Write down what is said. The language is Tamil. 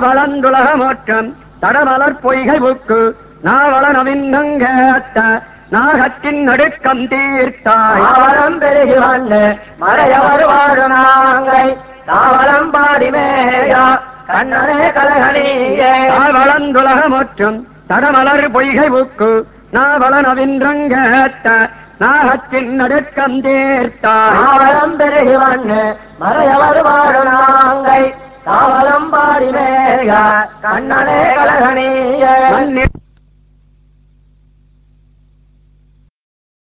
வளந்துலக மோற்றம் தடமலர் பொய்கை புக்கு நாவள நவிந்தங்கேத்த நாகத்தின் நடுக்கம் தீர்த்தாய் காவலம் பெருகி வந்து மறையவர் வாழு நாங்கை காவலம் பாடி மேயா கண்ணனே கலகணியே வளந்துலக மோற்றம் தடமலர் பொய்கை புக்கு நாவள நவின்றங்கேத்த நாகத்தின் நடுக்கம் தீர்த்தாய் காவலம் பெருகி வந்து மறையவர் வாழு நாங்கை காவலம் பாடி மேயா கண்ணனே கலகணியே மண்ணில்